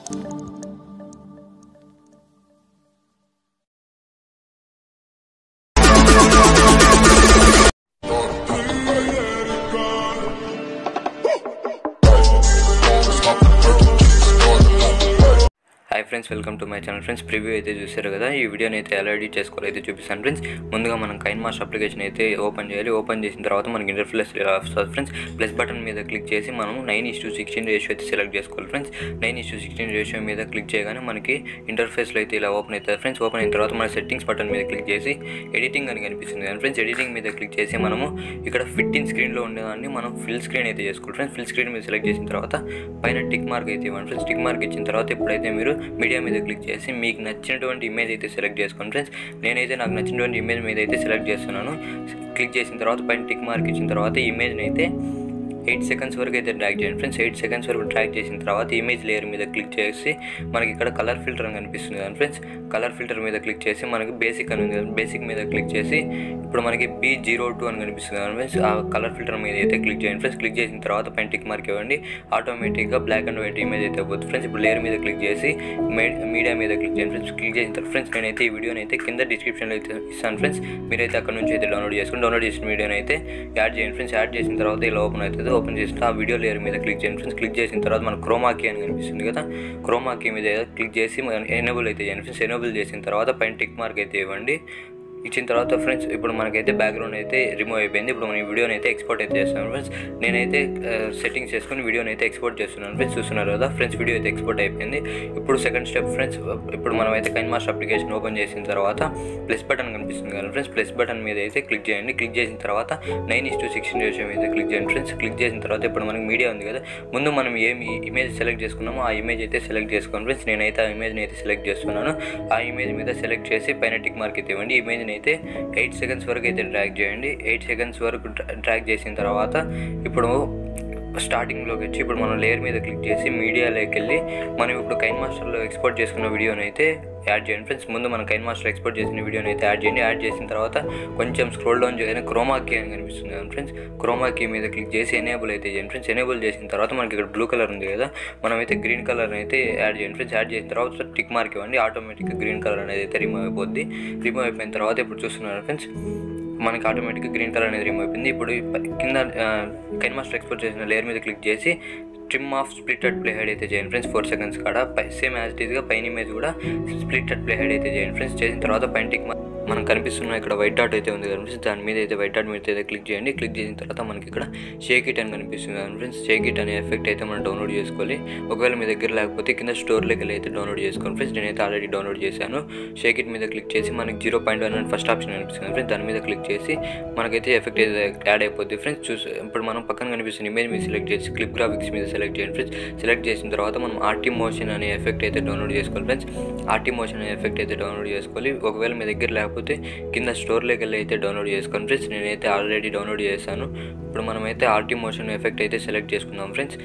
hi friends welcome to my channel friends preview అయితే చూసారు కదా ఈ వీడియోని అయితే ఎలా ఎడిట్ చేసుకోవాలో అయితే చూపిస్తాను ఫ్రెండ్స్ ముందుగా మనం కైన్ మాస్టర్ అప్లికేషన్ అయితే ఓపెన్ చేయాలి ఓపెన్ చేసిన తర్వాత మనకి ఇంటర్ఫ్లేస్ వస్తుంది ఫ్రెండ్స్ ప్లస్ బటన్ మీద క్లిక్ చేసి మనం nine is to sixteen ratio అయితే సెలెక్ట్ చేసుకోవాలి friends nine is to sixteen ratio మీద క్లిక్ చేయగానే మనకి ఇంటర్ఫేస్లో అయితే ఇలా ఓపెన్ అవుతుంది ఫ్రెండ్స్ ఓపెన్ అయిన తర్వాత మన సెట్టింగ్స్ బటన్ మీద క్లిక్ చేసి ఎడిటింగ్ అని కనిపిస్తుంది కానీ ఫ్రెండ్స్ ఎడిటింగ్ మీద క్లిక్ చేసి మనము ఇక్కడ ఫిఫ్టీన్ స్క్రీన్లో ఉండేదాన్ని మనం ఫిల్ స్క్రీన్ అయితే చేసుకోవాలి ఫ్రెండ్స్ ఫిల్ స్క్రీన్ మీద సెలెక్ట్ చేసిన తర్వాత పైన టిక్ మార్క్ అయితే ఇవ్వండి ఫ్రెండ్స్ టిక్ మార్క్ ఇచ్చిన తర్వాత ఇప్పుడైతే మీరు మీడియా మీద క్లిక్ చేసి మీకు నచ్చినటువంటి ఇమేజ్ అయితే సెలెక్ట్ చేసుకోండి ఫ్రెండ్స్ నేనైతే నాకు నచ్చినటువంటి ఇమేజ్ మీద అయితే సెలెక్ట్ చేస్తున్నాను క్లిక్ చేసిన తర్వాత పైన టిక్ మార్క్ ఇచ్చిన తర్వాత ఇమేజ్ని అయితే ఎయిట్ సెకండ్స్ వరకు అయితే డ్రాగ్ చేయండి ఫ్రెండ్స్ ఎయిట్ సెకండ్స్ వరకు డ్రాగ్ చేసిన తర్వాత ఇమేజ్ లేయర్ మీద క్లిక్ చేసి మనకి ఇక్కడ కలర్ ఫిల్టర్ అని కనిపిస్తుంది కదా ఫ్రెండ్స్ కలర్ ఫిల్టర్ మీద క్లిక్ చేసి మనకి బేసిక్ అని ఉంది కదా బేసిక్ మీద క్లిక్ చేసి ఇప్పుడు మనకి బీ జీరో టూ అని కనిపిస్తుంది కదా ఫ్రెండ్స్ ఆ కలర్ ఫిల్టర్ మీద అయితే క్లిక్ చేయండి ఫ్రెండ్స్ క్లిక్ చేసిన తర్వాత పైన టిక్ మార్క్ ఇవ్వండి ఆటోమేటిక్గా బ్లాక్ అండ్ వైట్ ఇమేజ్ అయితే పోతుంది ఫ్రెండ్స్ ఇప్పుడు లేయర్ మీద క్లిక్ చేసి మీడియా మీద క్లిక్ చేయండి ఫ్రెండ్స్ క్లిక్ చేసిన తర్వాత ఫ్రెండ్స్ నేనైతే ఈ వీడియోని అయితే కింద డిస్క్రిప్షన్లో అయితే ఇస్తాను ఫ్రెండ్స్ మీరైతే అక్కడ నుంచి అయితే డౌన్లోడ్ చేసుకుని డౌన్లోడ్ చేసిన వీడియోని అయితే యాడ్ చేయండి ఫ్రెండ్స్ యాడ్ చేసిన తర్వాత ఇలా ఓపెన్ అవుతుంది ఓపెన్ చేసిన ఆ వీడియో లేయర్ మీద క్లిక్ చేయండి ఫ్రెండ్స్ క్లిక్ చేసిన తర్వాత మన క్రోమాకీ అని కనిపిస్తుంది కదా క్రోమాకీ మీద క్లిక్ చేసి ఎనేబుల్ అయితే చేయండి ఫ్రెండ్స్ ఎనేబుల్ చేసిన తర్వాత పైన టిక్ మార్క్ అయితే ఇవ్వండి ఇచ్చిన తర్వాత ఫ్రెండ్స్ ఇప్పుడు మనకైతే బ్యాక్గ్రౌండ్ అయితే రిమూవ్ అయిపోయింది ఇప్పుడు మనం ఈ వీడియోని అయితే ఎక్స్పోర్ట్ అయితే చేస్తున్నాను ఫ్రెండ్స్ నేనైతే సెట్టింగ్స్ చేసుకుని వీడియోని అయితే ఎక్స్పోర్ట్ చేస్తున్నాను ఫ్రెండ్స్ చూస్తున్నారు కదా ఫ్రెండ్స్ వీడియో అయితే ఎక్స్పోర్ట్ అయిపోయింది ఇప్పుడు సెకండ్ స్టెప్ ఫ్రెండ్స్ ఇప్పుడు మనం అయితే కైన్ మాస్టర్ అప్లికేషన్ ఓపెన్ చేసిన తర్వాత ప్లస్ బటన్ కనిపిస్తుంది కదా ఫ్రెండ్స్ ప్లస్ బటన్ మీద అయితే క్లిక్ చేయండి క్లిక్ చేసిన తర్వాత nine is to sixteen ratio మీద క్లిక్ చేయండి ఫ్రెండ్స్ క్లిక్ చేసిన తర్వాత ఇప్పుడు మనకి మీడియా ఉంది కదా ముందు మనం ఏం ఇమేజ్ సెలెక్ట్ చేసుకున్నామో ఆ ఇమేజ్ అయితే సెలెక్ట్ చేసుకోండి ఫ్రెండ్స్ నేనైతే ఆ ఇమేజ్ని అయితే సెలెక్ట్ చేస్తున్నాను ఆ ఇమేజ్ మీద సెలెక్ట్ చేసి పైన టిక్ మార్క్ అయితే ఇవ్వండి ఇమేజ్ని అయితే ఎయిట్ సెకండ్స్ వరకు అయితే డ్రాగ్ చేయండి ఎయిట్ సెకండ్స్ వరకు డ్రాగ్ చేసిన తర్వాత ఇప్పుడు స్టార్టింగ్లోకి వచ్చి ఇప్పుడు మనం లేయర్ మీద క్లిక్ చేసి మీడియాలోకి వెళ్ళి మనం ఇప్పుడు కైన్ మాస్టర్లో ఎక్స్పోర్ట్ చేసుకున్న వీడియోని అయితే యాడ్ చేయండి ఫ్రెండ్స్ ముందు మనం కైన్ మాస్టర్ ఎక్స్పోర్ట్ చేసిన వీడియోని అయితే యాడ్ చేయండి యాడ్ చేసిన తర్వాత కొంచెం స్క్రోల్ డౌన్ చేయగానే క్రోమాకీ అని కనిపిస్తుంది కదా ఫ్రెండ్స్ క్రోమాకీ మీద క్లిక్ చేసి ఎనేబుల్ అయితే చేయండి ఫ్రెండ్స్ ఎనేబుల్ చేసిన తర్వాత మనకి ఇక్కడ బ్లూ కలర్ ఉంది కదా మనం అయితే గ్రీన్ కలర్ అయితే యాడ్ చేయండి ఫ్రెండ్స్ యాడ్ చేసిన తర్వాత టిక్ మార్క్ ఇవ్వండి ఆటోమేటిక్గా గ్రీన్ కలర్ అనేది అయితే రిమూవ్ అయిపోద్ది రిమూవ్ అయిపోయిన తర్వాత ఇప్పుడు చూస్తున్నారు ఫ్రెండ్స్ మనకి ఆటోమేటిక్గా గ్రీన్ కలర్ అనేది రిమూవ్ అయిపోయింది ఇప్పుడు కింద కైన్ మాస్టర్ ఎక్స్పోర్ట్ చేసిన లేయర్ మీద క్లిక్ చేసి trim of splitted playhead అయితే చేయండి ఫ్రెండ్స్ ఫోర్ సెకండ్స్ కాడ సేమ్ యాజ్ ఇట్ ఈస్గా పైన ఇమేజ్ కూడా స్ప్లిటెడ్ ప్లే హెడ్ అయితే చేయండి ఫ్రెండ్స్ చేసిన తర్వాత పైన టిక్ మనం కనిపిస్తున్న ఇక్కడ వైట్ డాట్ అయితే ఉంది కనిపిస్తుంది దాని మీద అయితే వైట్ డాట్ మీద అయితే క్లిక్ చేయండి క్లిక్ చేసిన తర్వాత మనకి ఇక్కడ షేక్ ఇట్ అని కనిపిస్తుంది కదా ఫ్రెండ్స్ షేక్ ఇట్ అనే ఎఫెక్ట్ అయితే మనం డౌన్లోడ్ చేసుకోవాలి ఒకవేళ మీ దగ్గర లేకపోతే కింద స్టోర్లోకి వెళ్ళి అయితే డౌన్లోడ్ చేసుకోండి ఫ్రెండ్స్ నేనైతే ఆల్రెడీ డౌన్లోడ్ చేశాను షేక్ ఇట్ మీద క్లిక్ చేసి మనకి జీరో పాయింట్ వన్ అని ఫస్ట్ ఆప్షన్ కనిపిస్తుంది ఫ్రెండ్స్ దాని మీద క్లిక్ చేసి మనకైతే ఎఫెక్ట్ అయితే యాడ్ అయిపోద్ది ఫ్రెండ్స్ చూసి ఇప్పుడు మనం పక్కన కనిపిస్తున్న ఇమేజ్ మీద సెలెక్ట్ చేసి క్లిప్ గ్రాఫిక్స్ మీద సెలెక్ట్ చేయండి ఫ్రెండ్స్ సెలెక్ట్ చేసిన తర్వాత మనం ఆర్టీ మోషన్ అనే ఎఫెక్ట్ అయితే డౌన్లోడ్ చేసుకోవాలి ఫ్రెండ్స్ ఆర్టీ మోషన్ అనే ఎఫెక్ట్ అయితే డౌన్లోడ్ చేసుకోవాలి ఒకవేళ మీ దగ్గర లేకపోతే కింద స్టోర్లోకి వెళ్ళి అయితే డౌన్లోడ్ చేసుకోండి ఫ్రెండ్స్ నేనైతే ఆల్రెడీ డౌన్లోడ్ చేశాను ఇప్పుడు మనమైతే ఆర్టీ మోషన్ ఎఫెక్ట్ అయితే సెలెక్ట్ చేసుకుందాం ఫ్రెండ్స్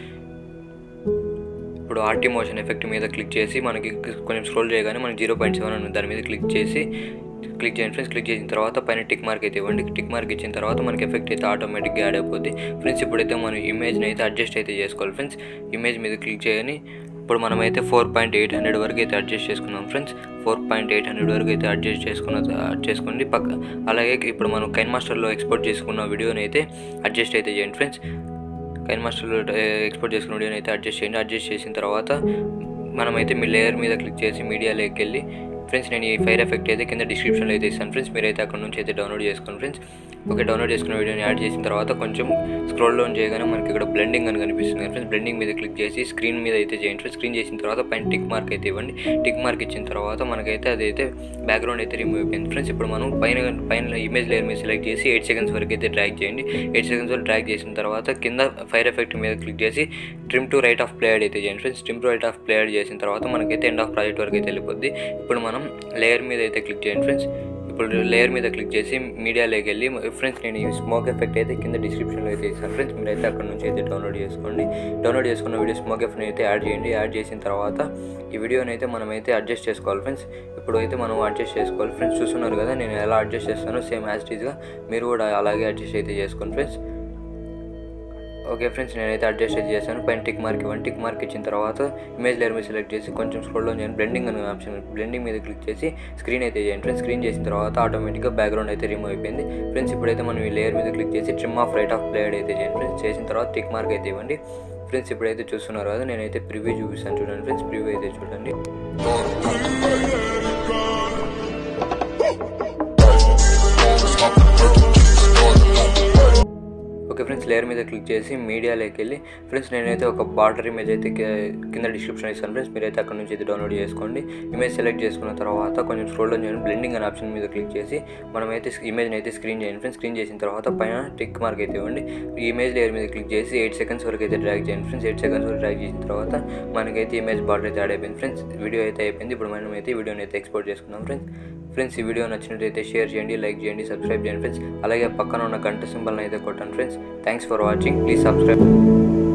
ఇప్పుడు ఆర్టీ మోషన్ ఎఫెక్ట్ మీద క్లిక్ చేసి మనకి కొంచెం స్క్రోల్ చేయగానే మనకి జీరో పాయింట్ సెవెన్ అని దాని మీద క్లిక్ చేసి క్లిక్ చేయండి ఫ్రెండ్స్ క్లిక్ చేసిన తర్వాత పైన టిక్ మార్క్ అయితే ఇవ్వండి టిక్ మార్క్ ఇచ్చిన తర్వాత మనకి ఎఫెక్ట్ అయితే ఆటోమేటిక్గా యాడ్ అయిపోద్ది ఫ్రెండ్స్ ఇప్పుడైతే మనం ఇమేజ్ని అయితే అడ్జస్ట్ అయితే చేసుకోవాలి ఫ్రెండ్స్ ఇమేజ్ మీద క్లిక్ చేయని ఇప్పుడు మనమైతే ఫోర్ పాయింట్ ఎయిట్ హండ్రెడ్ వరకు అయితే అడ్జస్ట్ చేసుకున్నాం friends four point eight hundred వరకు అయితే అడ్జస్ట్ చేసుకున్న చేసుకోండి పక్క అలాగే ఇప్పుడు మనం కైన్ మాస్టర్లో ఎక్స్పోర్ట్ చేసుకున్న వీడియోని అయితే అడ్జస్ట్ అయితే చేయండి ఫ్రెండ్స్ కైన్ మాస్టర్లో ఎక్స్పోర్ట్ చేసుకున్న వీడియోని అయితే అడ్జస్ట్ చేయండి అడ్జస్ట్ చేసిన తర్వాత మనమైతే మీ లేయర్ మీద క్లిక్ చేసి మీడియాలోకి వెళ్ళి ఫ్రెండ్స్ నేను ఈ ఫైర్ ఎఫెక్ట్ అయితే కింద డిస్క్రిప్షన్లో అయితే ఇస్తాను ఫ్రెండ్స్ మీరైతే అక్కడ నుంచి అయితే డౌన్లోడ్ చేసుకోండి ఫ్రెండ్స్ ఓకే డౌన్లోడ్ చేసుకున్న వీడియోని యాడ్ చేసిన తర్వాత కొంచెం స్క్రోల్ డౌన్ చేయగానే మనకి ఇక్కడ బ్లెండింగ్ అని కనిపిస్తుంది ఫ్రెండ్స్ బ్లెండింగ్ మీద క్లిక్ చేసి స్క్రీన్ మీద అయితే చేయండి ఫ్రెండ్స్ స్క్రీన్ చేసిన తర్వాత పైన టిక్ మార్క్ అయితే ఇవ్వండి టిక్ మార్క్ ఇచ్చిన తర్వాత మనకైతే అదైతే బ్యాక్గ్రౌండ్ అయితే రిమూవ్ అయిపోయింది ఫ్రెండ్స్ ఇప్పుడు మనం పైన పైన ఇమేజ్ లేయర్ మీద సెలెక్ట్ చేసి ఎయిట్ సెకండ్స్ వరకు అయితే డ్రాగ్ చేయండి ఎయిట్ సెకండ్స్ వరకు డ్రాగ్ చేసిన తర్వాత కింద ఫైర్ ఎఫెక్ట్ మీద క్లిక్ చేసి trim to right of player అయితే చేయండి friends trim to right of player చేసిన తర్వాత మనకైతే ఎండ్ ఆఫ్ ప్రాజెక్ట్ వరకు అయితే వెళ్ళిపోద్ది ఇప్పుడు మనం లేయర్ మీద అయితే క్లిక్ చేయండి ఫ్రెండ్స్ ఇప్పుడు లేయర్ మీద క్లిక్ చేసి మీడియాలోకి వెళ్ళి ఫ్రెండ్స్ నేను ఈ స్మోక్ ఎఫెక్ట్ అయితే కింద డిస్క్రిప్షన్లో అయితే ఇస్తాను ఫ్రెండ్స్ మీరైతే అక్కడ నుంచి అయితే డౌన్లోడ్ చేసుకోండి డౌన్లోడ్ చేసుకున్న వీడియో స్మోక్ ఎఫెక్ట్ అయితే యాడ్ చేయండి యాడ్ చేసిన తర్వాత ఈ వీడియోని అయితే మనం అయితే అడ్జస్ట్ చేసుకోవాలి ఫ్రెండ్స్ ఇప్పుడు అయితే మనం అడ్జస్ట్ చేసుకోవాలి ఫ్రెండ్స్ చూస్తున్నారు కదా నేను ఎలా అడ్జస్ట్ చేస్తానో సేమ్ యాజ్ టీజ్గా మీరు కూడా అలాగే అడ్జస్ట్ అయితే చేసుకోండి ఫ్రెండ్స్ ఓకే ఫ్రెండ్స్ నేనైతే అడ్జస్ట్ అయితే చేశాను పైన టిక్ మార్క్ ఇవ్వండి టిక్ మార్క్ ఇచ్చిన తర్వాత ఇమేజ్ లేయర్ మీద సెలెక్ట్ చేసి కొంచెం స్క్రోల్ డౌన్ చేయండి బ్లెండింగ్ అనే ఆప్షన్ బ్లెండింగ్ మీద క్లిక్ చేసి స్క్రీన్ అయితే చేయండి ఫ్రెండ్స్ స్క్రీన్ చేసిన తర్వాత ఆటోమేటిక్గా బ్యాక్గ్రౌండ్ అయితే రిమూవ్ అయిపోయింది ఫ్రెండ్స్ ఇప్పుడైతే మనం ఈ లేయర్ మీద క్లిక్ చేసి trim of right of player అయితే చేయండి ఫ్రెండ్స్ చేసిన తర్వాత టిక్ మార్క్ అయితే ఇవ్వండి ఫ్రెండ్స్ ఇప్పుడైతే చూస్తున్నారు కదా నేనైతే ప్రివ్యూ చూపిస్తాను చూడండి ఫ్రెండ్స్ ప్రివ్యూ అయితే చూడండి ఓకే ఫ్రెండ్స్ లేయర్ మీద క్లిక్ చేసి మీడియాలోకి వెళ్ళి ఫ్రెండ్స్ నేనైతే ఒక బార్డర్ ఇమేజ్ అయితే కి- కింద డిస్క్రిప్షన్ ఇస్తాను ఫ్రెండ్స్ మీరైతే అక్కడ నుంచి అయితే డౌన్లోడ్ చేసుకోండి ఇమేజ్ సెలెక్ట్ చేసుకున్న తర్వాత కొంచెం స్క్రోల్ డౌన్ చేయండి బ్లెండింగ్ అనే ఆప్షన్ మీద క్లిక్ చేసి మనమైతే ఇమేజ్ని అయితే స్క్రీన్ చేయండి ఫ్రెండ్స్ స్క్రీన్ చేసిన తర్వాత పైన టిక్ మార్క్ అయితే ఇవ్వండి ఈ ఇమేజ్ లేయర్ మీద క్లిక్ చేసి ఎయిట్ సెకండ్స్ వరకు అయితే డ్రాగ్ చేయండి ఫ్రెండ్స్ ఎయిట్ సెకండ్స్ వరకు డ్రాగ్ చేసిన తర్వాత మనకైతే ఇమేజ్ బార్డర్ అయితే యాడ్ అయిపోయింది ఫ్రెండ్స్ వీడియో అయితే అయిపోయింది ఇప్పుడు మనం అయితే వీడియోని అయితే ఎక్స్పోర్ట్ చేసుకున్నాం ఫ్రెండ్స్ ఫ్రెండ్స్ ఈ వీడియో నచ్చినట్లయితే షేర్ చేయండి లైక్ చేయండి సబ్స్క్రైబ్ చేయండి ఫ్రెండ్స్ అలాగే పక్కన ఉన్న గంట సింబల్ని అయితే కొట్టండి friends thanks for watching please subscribe